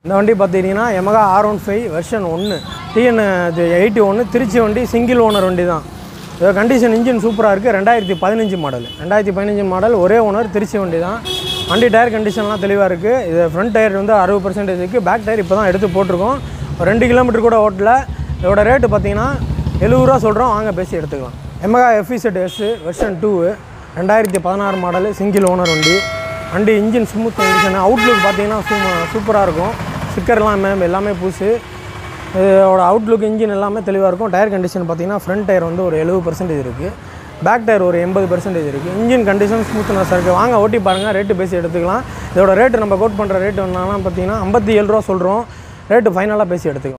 இந்த வண்டி பார்த்துக்கிட்டிங்கன்னா Yamaha R one five version ஒன்று டிஎன் இது எயிட்டி ஒன்று திருச்சி வண்டி சிங்கிள் ஓனர் வண்டி தான் இது கண்டிஷன் இன்ஜின் சூப்பராக இருக்குது ரெண்டாயிரத்தி பதினஞ்சு மாடல் ரெண்டாயிரத்தி பதினஞ்சு மாடல் ஒரே ஓனர் திருச்சி வண்டி தான் வண்டி டயர் கண்டிஷன்லாம் தெளிவாக இருக்குது இது ஃப்ரண்ட் டயர் வந்து அறுபது பர்சன்டேஜ் இருக்குது பேக் டயர் இப்போ தான் எடுத்து போட்டிருக்கோம் ஒரு ரெண்டு கிலோமீட்டர் கூட ஓட்டல இதோட ரேட்டு பார்த்தீங்கன்னா எழுபது ரூபா சொல்கிறோம் வாங்க பேசி எடுத்துக்கலாம் Yamaha FZ S version two ரெண்டாயிரத்தி பதினாறு மாடல் சிங்கிள் ஓனர் வண்டி வண்டி இன்ஜின் ஸ்மூத் கண்டிஷன் அவுட்லுக் பார்த்தீங்கன்னா சூப்பராக இருக்கும் ஸ்டிக்கர்லாம் மேம் எல்லாமே புதுசு இதோட அவுட்லுக் இன்ஜின் எல்லாமே தெளிவாக இருக்கும் டயர் கண்டிஷன் பார்த்தீங்கன்னா ஃப்ரண்ட் டயர் வந்து ஒரு எழுபது பர்சன்டேஜ் இருக்குது பேக் டயர் ஒரு எண்பது பர்சன்டேஜ் இருக்குது இன்ஜின் கண்டிஷன் ஸ்மூத்னஸ் இருக்குது வாங்க ஓட்டி பாருங்கள் ரேட்டு பேசி எடுத்துக்கலாம் இதோட ரேட்டு நம்ம கோட் பண்ணுற ரேட்டு என்னன்னா பார்த்தீங்கன்னா ஐம்பத்தி ஏழு ரூபா சொல்கிறோம் ரேட்டு ஃபைனலாக பேசி எடுத்துக்கலாம்